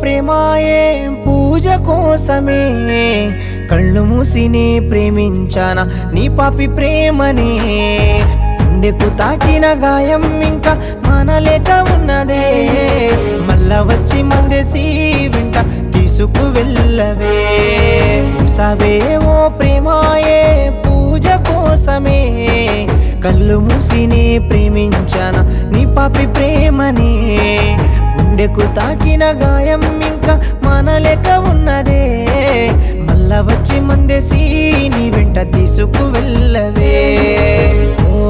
ప్రేమాయే పూజ కోసమే కళ్ళు మూసినే ప్రేమించానా నీ పాపి ప్రేమనే గుండెకు తాకిన గాయం ఇంకా మనలేక ఉన్నదే మళ్ళా వచ్చి మందేసి వెంట తీసుకు వెళ్ళవే మూసావే ఓ ప్రేమాయే పూజ కోసమే కళ్ళు మూసినే ప్రేమించానా నీ పాపి ప్రేమనే గుండెకు తాకిన గాయం ఇంకా మనలేక ఉన్నదే మళ్ళా వచ్చి మందేసి నీ వెంట తీసుకు వెళ్ళవే ఓ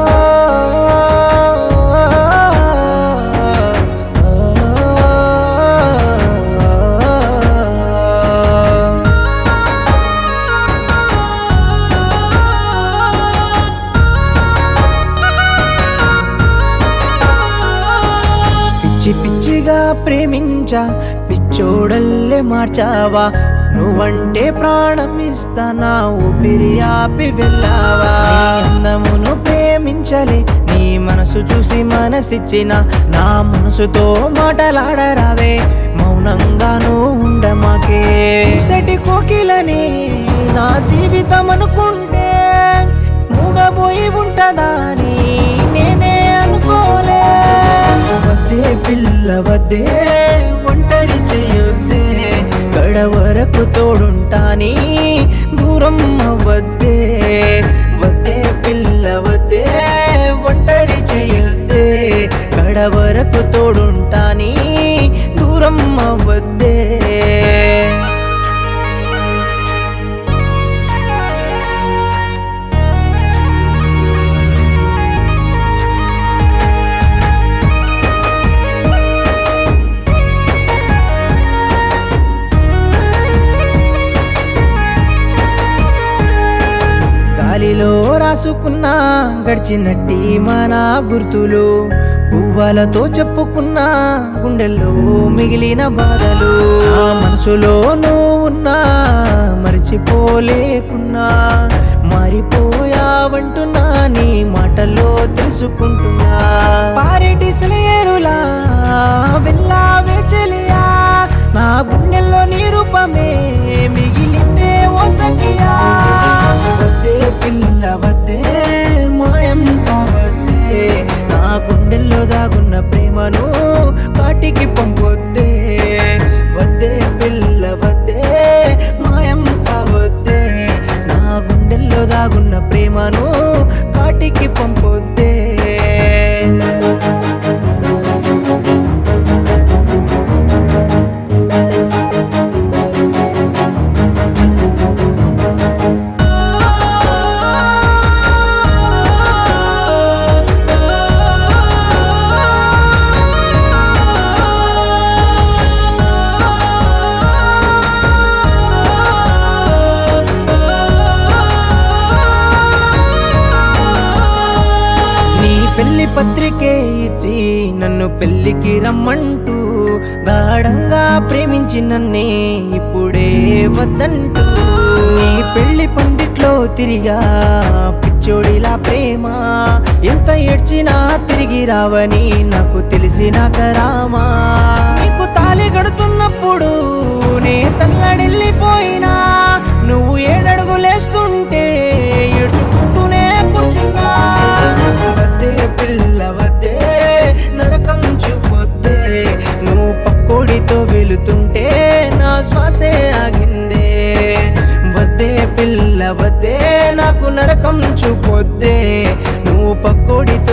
పిచ్చి పిచ్చిగా ప్రేమించా పిచ్చోడల్లే మార్చావా నువ్వంటే ప్రాణం ఇస్తానా ఊపిరి ఆపి వెళ్ళావా నీ అందమును ప్రేమించలే నీ మనసు చూసి మనసిచ్చిన నా మనసుతో మాటలాడరావే మౌనంగాను ఉండమాకే సెటి కోకిలని నా జీవితం అనుకుంటే మూగబోయి ఉంటదా అని నేనే అనుకోలే వద్దే పిల్ల వద్దే ఒంటరి చేయొద్దే గడ వరకు తోడుంటాని దూరం అవ్వద్దే వద్దే పిల్ల వద్దే ఒంటరి చేయొద్దే గడ వరకు తోడుంటాని దూరం అవ్వద్దే గాలిలో రాసుకున్న గడిచినట్టి మన గుర్తులు పువ్వులతో చెప్పుకున్న గుండెల్లో మిగిలిన బాధలు ఆ మనసులో నువ్వు ఉన్నా మర్చిపోలేకున్నా మారిపోయావంటున్నా నీ మాటల్లో తెలుసుకుంటున్నా పారెటి సెలయేరులా వెళ్ళావే చెలియా నా గుండెల్లో నీ రూపమే మిగిలిందే ఓ సఖియా వద్దే పిల్ల వద్దే మాయం కావద్దే నా గుండెల్లో దాగున్న ప్రేమను కాటికి పంపొద్దే వద్దే పిల్ల వద్దే మాయం కావద్దే నా గుండెల్లో దాగున్న ప్రేమను కాటికి పంపొద్దే నీ పెళ్లి పత్రికే ఇచ్చి నన్ను పెళ్లికి రమ్మంటూ గాఢంగా ప్రేమించి నన్నే ఇప్పుడే వద్దంటూ నీ పెళ్లి పందిట్లో తిరిగా పిచ్చోడిలా ప్రేమ ఎంత ఏడ్చినా తిరిగి రావని నాకు తెలిసినాక రామా నీకు తాళి గడుతున్నప్పుడు నే తల్లడిల్లిపోయినా నువ్వు ఏడడుగులేస్తుంటే ఏడ్చుకుంటూనే కూర్చున్నా వద్దే పిల్ల వద్దే నరకం చూపొద్దే నువ్వు పక్కోడితో వెళుతుంటే నా శ్వాసే ఆగిందే వద్దే పిల్ల వద్దే నాకు నరకం చూపొద్దే నువ్వు పక్కోడితో